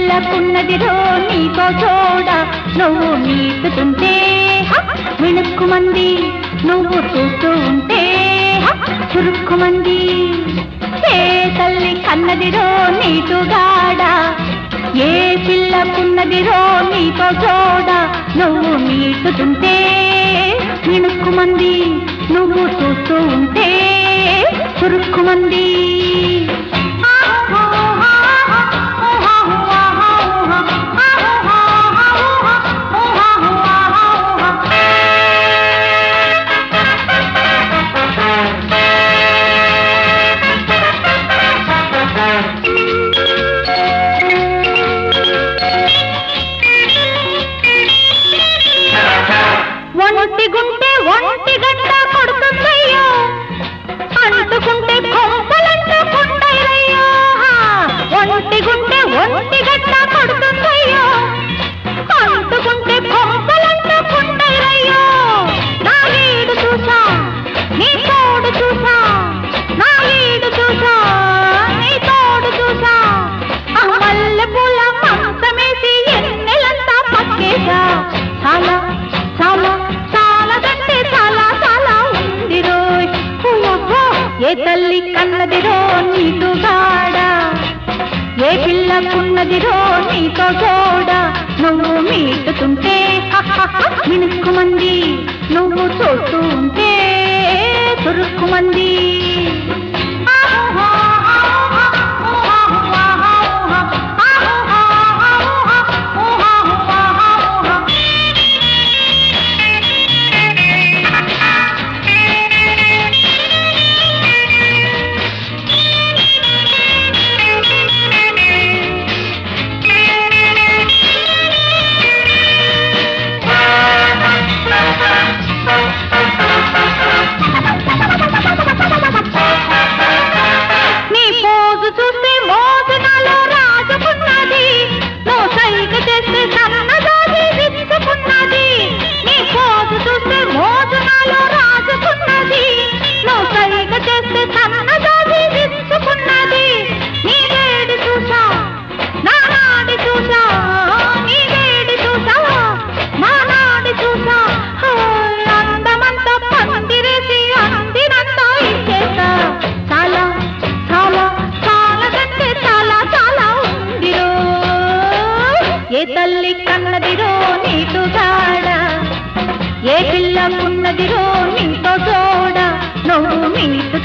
పిల్లకున్నదిరో నీతో చూడ నువ్వు నీటుతుంటే హ! మిణుక్కుమంది నువ్వు చూస్తూ ఉంటే హ! చురుక్కుమంది ఏ తల్లి కన్నదిరో నీటుగాడ ఏ పిల్లకున్నదిరో నీతో చూడ నువ్వు నీటుతుంటే మిణుక్కుమంది నువ్వు చూస్తూ ఉంటే చురుక్కుమంది ఒంటి గుంటే ఒంటి గంట కొడుతుందయ్యో అంటుకుంటే కొంపలంటుకుంటాయ్యో ఒంటి గుంటే ఒంటి గంట కొడుతుందయ్యో అంటుకుంటే కొంపలంటుకుంటాయ్యో నా ఈడు చూసా నీ తోడు చూసా నా ఈడు చూసా నీ తోడు చూసా ఆ మల్లె పూల మంచమేసి ఎన్నెలంతా పక్కేసా చాలా చాలా చాలా కంటే చాలా చాలా ఉందిరో ఓహో ఏ తల్లి కన్నదిరో నీటు గాడ ఏ పిల్లకున్నదిరో నీతో చూడ నువ్వు మీటుతుంటే మినుక్కుమంది నువ్వు చూస్తూ ఉంటే చురుక్కుమంది నీ పోజు చూస్తే మోజు నాలో రాజుకున్నది నువ్వు సైగ చేస్తే సన్నదాది విచ్చుకున్నది నీ పోజు చూస్తే మోజు నాలో రాజుకున్నది నువ్వు సైగ చేస్తే సన్నదాది విచ్చుకున్నది నీ వేడి చూసా నా నాడి చూసా నీ వేడి చూసా నా నాడి చూసా హాయ్, అందమంతా పందిరేసి అందినంతా ఇచ్చేసా చాలా చాలా చాలా కంటే చాలా చాలా ఉందిరో ఏ తల్లి కన్నదిరో నీటు గాడ ఏ పిల్లకున్నదిరో నీతో చూడ నువ్వు మీటు